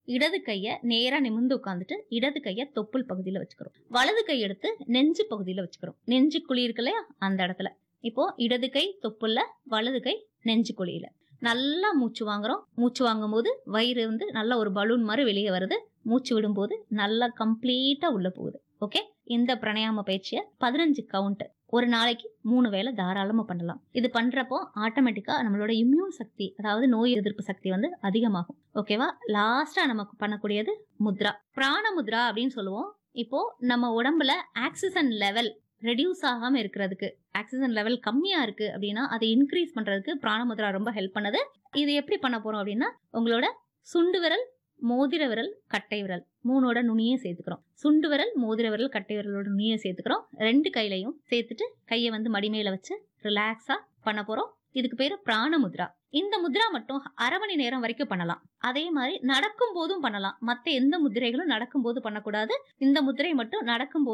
இடது கையை நேரா நிமிர்ந்து உட்காந்துட்டு இடது கையை தொப்புள் பகுதியில வச்சுக்கிறோம் வலது கை எடுத்து நெஞ்சு பகுதியில வச்சுக்கிறோம் நெஞ்சு குழி இருக்கு இல்லையா அந்த இடத்துல இப்போ இடது கை தொப்புள்ள வலது கை நெஞ்சு குழியில நல்லா மூச்சு வாங்குறோம் மூச்சு வாங்கும் போது வயிறு வந்து நல்ல ஒரு பலூன் மாதிரி வெளியே வருது மூச்சு விடும்போது நல்லா கம்ப்ளீட்டா உள்ள போகுது ஓகே இந்த பிராணாயாம பயிற்சியை பதினஞ்சு கவுண்ட் ஒரு நாளைக்கு மூணு வேளை தாராளமா பண்ணலாம் இது பண்றப்போ ஆட்டோமேட்டிக்கா நம்மளோட இம்யூன் சக்தி அதாவது நோய் எதிர்ப்பு சக்தி வந்து அதிகமாகும் ஓகேவா லாஸ்டா நமக்கு பண்ணக்கூடியது முத்ரா பிராண முத்ரா அப்படின்னு சொல்லுவோம் இப்போ நம்ம உடம்புல ஆக்சிஜன் லெவல் ரெடியூஸ் ஆகாம இருக்கிறதுக்கு ஆக்சிஜன் லெவல் கம்மியா இருக்கு அப்படின்னா அதை இன்க்ரீஸ் பண்றதுக்கு பிராணமுத்ரா ரொம்ப ஹெல்ப் பண்ணுது இது எப்படி பண்ண போறோம் அப்படின்னா உங்களோட சுண்டு விரல் மோதிர விரல் கட்டை விரல் மூணோட நுனியை சேர்த்துக்கிறோம் சுண்டு விரல் மோதிர விரல் கட்டை விரலோட நுனியை சேர்த்துக்கிறோம் ரெண்டு கையிலையும் சேர்த்துட்டு கையை வந்து மடிமேல வச்சு ரிலாக்ஸா பண்ண போறோம் இதுக்கு பேரு பிராண முத்ரா இந்த முத்ரா மட்டும் அரை மணி நேரம் வரைக்கும் பண்ணலாம் அதே மாதிரி நடக்கும் போதும் பண்ணலாம் மத்த எந்த முதிரைகளும் நடக்கும் போது பண்ணக்கூடாது இந்த முதிரை மட்டும் நடக்கும் போது